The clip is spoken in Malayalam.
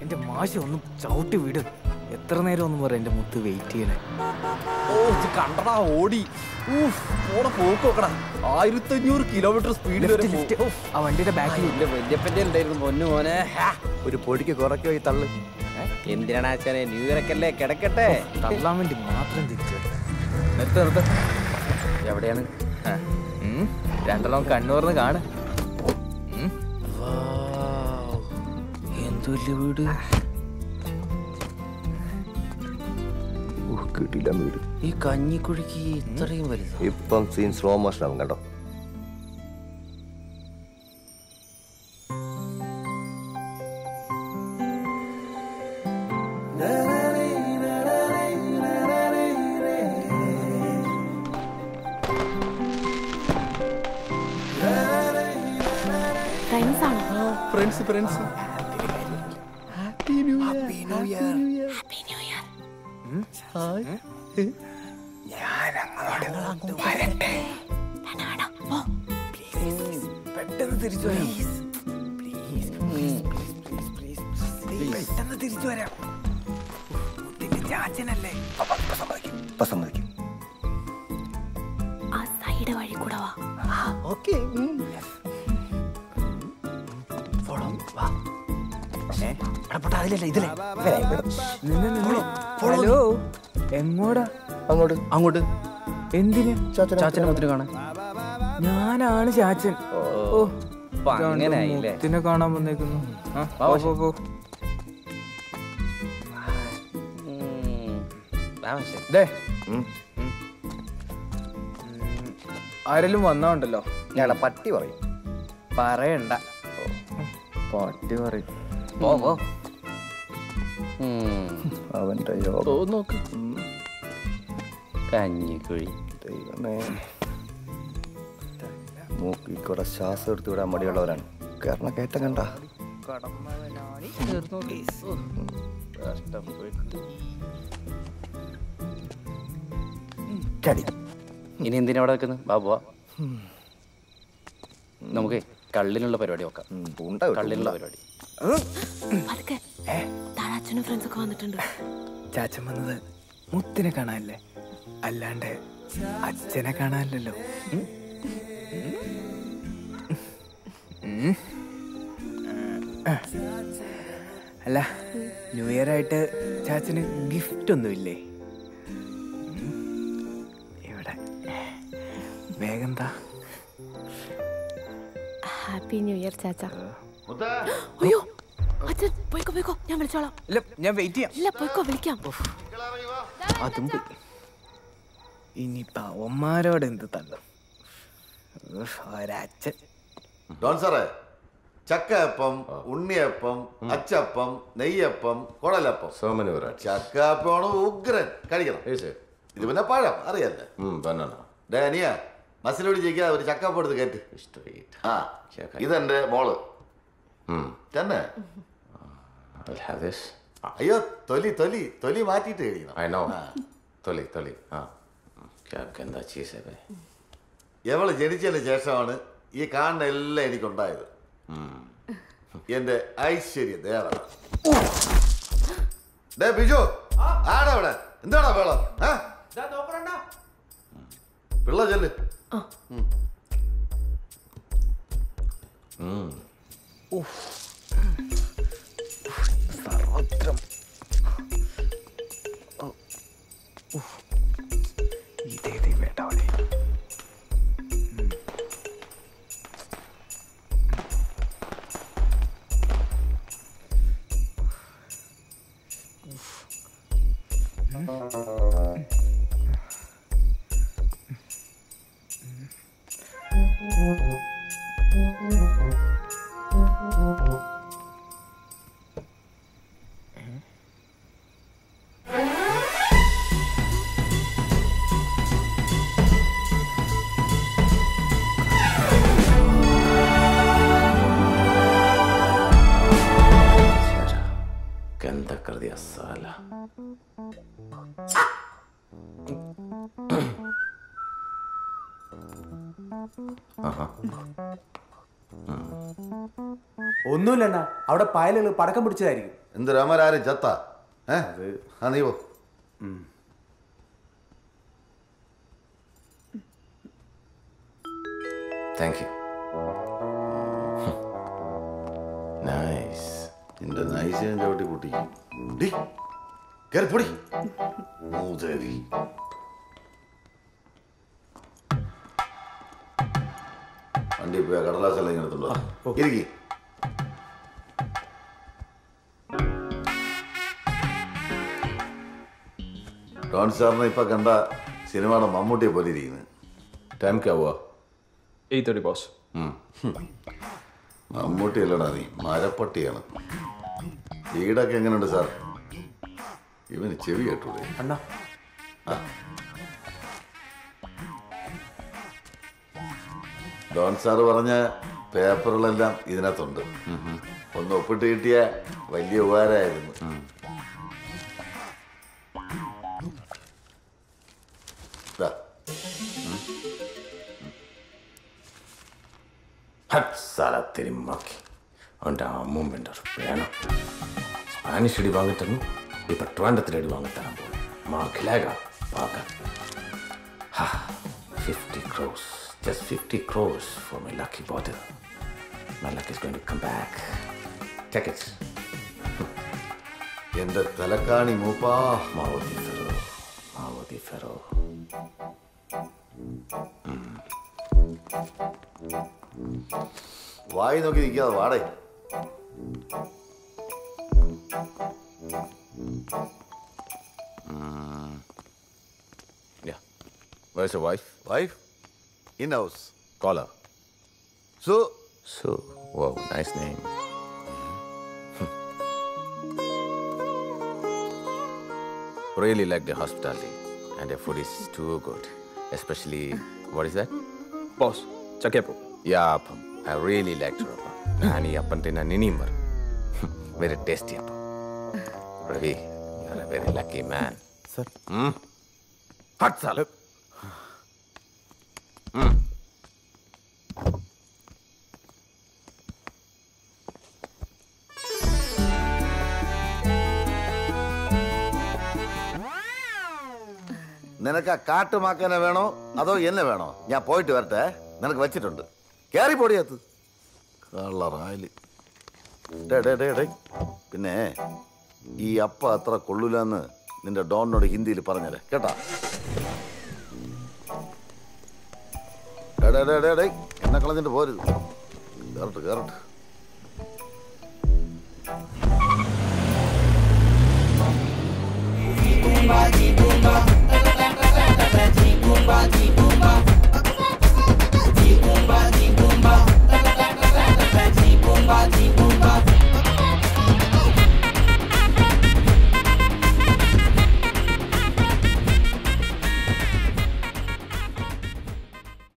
എന്റെ മാഷ ഒന്ന് ചവിട്ടി വിട് എത്ര നേരം ഒന്നും പറയാം എന്റെ മുത്ത് വെയിറ്റ് ചെയ്യണേ ഓ ഇത് കണ്ടടാ ഓടി ഊഫ്, പോടെ പോക്ക് നോക്കടാ ആയിരത്തി അഞ്ഞൂറ് കിലോമീറ്റർ സ്പീഡിൽ വരെ ലിഫ്റ്റ്, ലിഫ്റ്റ്. ഓ, ആ വണ്ടിയുടെ ബാക്കിൽ എന്റെ വല്യപ്പന്റെ ഉണ്ടായിരുന്നു പൊന്നു മോനെ ഹാ. ഒരു പൊടിക്ക് കുറയ്ക്കോ ഈ തള്ളു എന്തിനാണ് ആശാനെ ന്യൂ ഇയർ ഒക്കെ അല്ലേ കിടക്കട്ടെ തള്ളാൻ വേണ്ടി മാത്രം തിരിച്ചു നിർത്ത നിർത്ത എവിടെയാണ് രണ്ടെണ്ണം കണ്ണൂർന്ന് കാണ് ഉം. എന്തു വലിയ വീട് കിട്ടില്ല വീട് ഈ കഞ്ഞിക്കുഴിക്ക് ഇത്രയും വലുത് ഇപ്പം സീൻ സ്ലോ മോഷൻ ആവും കേട്ടോ ഫ്രണ്ട്സ് ആണോ friends friends happy new year പെട്ടെന്ന് തിരിച്ചു വരാം പെട്ടെന്ന് തിരിച്ചു വരാം മുത്തിന്റെ ചാച്ചനല്ലേ ഇപ്പൊ സമ്മതിക്കും ആ സൈഡ് വഴി കൂടെ വാ ഓക്കെ അതിലല്ല ഇതിലെ ഹലോ എങ്ങോടാ അങ്ങോട്ട് അങ്ങോട്ട് എന്തിന് ചാച്ചനെ മുത്തിന് കാണാൻ ഞാനാണ് ചാച്ചൻ ഓ അപ്പൊ അങ്ങനെയായില്ലേ? മുത്തിനെ കാണാൻ വന്നേക്കുന്നു ആ, വാ, പോ, പോ, പോ. ദേ ആരെങ്കിലും വന്നോണ്ടല്ലോ ഞങ്ങളെ പട്ടി പറയും പറയണ്ട പട്ടി പറയും പോ പോ അവന്റെ യോഗം നോക്ക് കഞ്ഞിക്കുഴി ദൈവമേ മൂക്കി കുറെ ശ്വാസം എടുത്ത് വിടാൻ മടിയുള്ളവരാണ് കാരണം കയറ്റം കണ്ട ചടി ഇനി എന്തിനാ അവിടെ വെക്കുന്നത് ബാബുവാ നമുക്ക് കള്ളിനുള്ള പരിപാടി നോക്കാം ഉം, ഉണ്ട കിട്ടും, കള്ളിനുള്ള ഉണ്ട. പരിപാടി അതൊക്കെ താഴെ അച്ഛനും ഫ്രണ്ട്സ് ഒക്കെ വന്നിട്ടുണ്ട് ചാച്ചൻ വന്നത് മുത്തിനെ കാണാനല്ലേ അല്ലാണ്ട് അച്ഛനെ കാണാനല്ലോ ഉം? ഉം. ആ. അല്ല ന്യൂ ഇയർ ആയിട്ട് ചാച്ചന് ഗിഫ്റ്റ് ഒന്നുമില്ലേ ഉം. ഇവിടെ വേഗം എന്താ ഹാപ്പി ന്യൂ ഇയർ ചാച്ച അയ്യോ അച്ഛൻ പോയിക്കോ പോയിക്കോ ഞാൻ വിളിച്ചോളാം ഇല്ല ഞാൻ വെയിറ്റ് ചെയ്യാം ഇല്ല പോയിക്കോ വിളിക്കാം അതും പോയി ഇനിയിപ്പ അവന്മാരോട് എന്ത് തള്ളും ഉഫ്, ഒരച്ഛൻ ഡോൺ സാറേ ചക്കയപ്പം ഉണ്ണിയപ്പം അച്ചപ്പം നെയ്യപ്പം കുടലപ്പം So many varieties. ചക്കയപ്പമാണ് ഉഗ്രൻ കഴിക്കണം Is it? ഇത് പിന്നെ പഴം അറിയാല്ലേ Mm, banana. ഡാനിയ മസിലോട് ജയിക്കാതെ ഒരു ചക്കപ്പം എടുത്ത് കയറ്റി Straight. ആ ഇതെന്റെ മോള് Mm. തന്നെ I'll have this. അയ്യോ തൊലി തൊലി തൊലി മാറ്റിയിട്ട് കഴിക്കണം I know. ആ. Toli, toli. Ah. क्या गंदा चीज है भाई എവള് ജനിച്ചതിന് ശേഷമാണ് ഈ കാണുന്ന എല്ലാം എനിക്കുണ്ടായത് എന്റെ ഐശ്വര്യം ദേവ ഡേ ബിജു ആടാ അവിടെ എന്താടാ വേളം ഏ? പിള്ള ചെല്ല് സർവത്രം ഓ, ഉഫ്. ഇതേതേ വേണ്ട അവിടെ जरा गंदा कर दिया साला ഒന്നുമില്ലണ്ണ അവിടെ പായലുകൾ പടക്കം പിടിച്ചതായിരിക്കും എന്ത് രാമരാരും ചത്ത ഏ ആ നീ പോ താങ്ക് യു നൈസ് നിന്റെ നൈസിനെ ചവിട്ടി പൊട്ടിക്കും ഡി കയറി പൊടി മൂതേവി വണ്ടി പോയി ആ കടലാസെല്ലാം ഇങ്ങനെ എടുത്തുണ്ടോ ഇരിക്കി ഡോൺ സാറിനെ ഇപ്പൊ കണ്ട സിനിമയുടെ മമ്മൂട്ടിയെ പോലെ ഇരിക്കുന്നത് ടൈം ക്യാ ഹുവാ എയ്റ്റ് തേർട്ടി ബോസ് മമ്മൂട്ടി അല്ലടാ നീ മരപ്പട്ടിയാണ് വീടൊക്കെ എങ്ങനെയുണ്ട് സാർ ഇവന് ചെവി കേട്ടൂടെ അണ്ണാ ഡോൺ സാറ് പറഞ്ഞ പേപ്പറുകളെല്ലാം ഇതിനകത്തുണ്ട് ഒന്ന് ഒപ്പിട്ട് കിട്ടിയ വലിയ ഉപകാരമായിരുന്നു ദാ, ഹട്ട് സാല തിരുമാക്കി അവൻ്റെ അമ്മൂമ്മൻ്റെ ഒരു വേണം സ്പാനിഷ് അടി വാങ്ങിത്തന്നു ഇപ്പൊ ട്രിവാൻഡത്തിൽ അടി വാങ്ങിത്തരാൻ പോകും മാക്കിലാക പാക്ക fifty cross just fifty cross for my lucky bottle my luck is going to come back take it എന്റെ തലക്കാണി മൂപ്പാ മാവതി ഫെറോ മാവതി ഫെറോ വായി നോക്കി നിൽക്കാതെ വാടേ Yeah. Where's your wife? Wife in house Call her. So So, wow, nice name. really like the hospitality, and the food is too good. Especially, what is that? Boss chakkayappam Yeah, appam. I really liked your appam. ഞാൻ ഈ അപ്പം തിന്നാൻ ഇനിയും വരും very tasty appam Ravi you are a very lucky man sir ഹട്ട് സാല നിനക്ക് ആ കാട്ടുമാക്കനെ വേണോ അതോ എന്നെ വേണോ ഞാൻ പോയിട്ട് വരട്ടെ നിനക്ക് വെച്ചിട്ടുണ്ട് കയറി പൊടിയത്ത് കള്ളറായല് ഡേ ഡേ ഡേ ഡേ പിന്നെ ഈ അപ്പ അത്ര കൊള്ളൂലെന്ന് നിന്റെ ഡോണിനോട് ഹിന്ദിയിൽ പറഞ്ഞല്ലേ കേട്ടാ ഡേ ഡേ ഡേ ഡേ ഡേ എന്നെ കളഞ്ഞിട്ട് പോരുത് കയറട്ട് കയറട്ട് Jibumba, jibumba,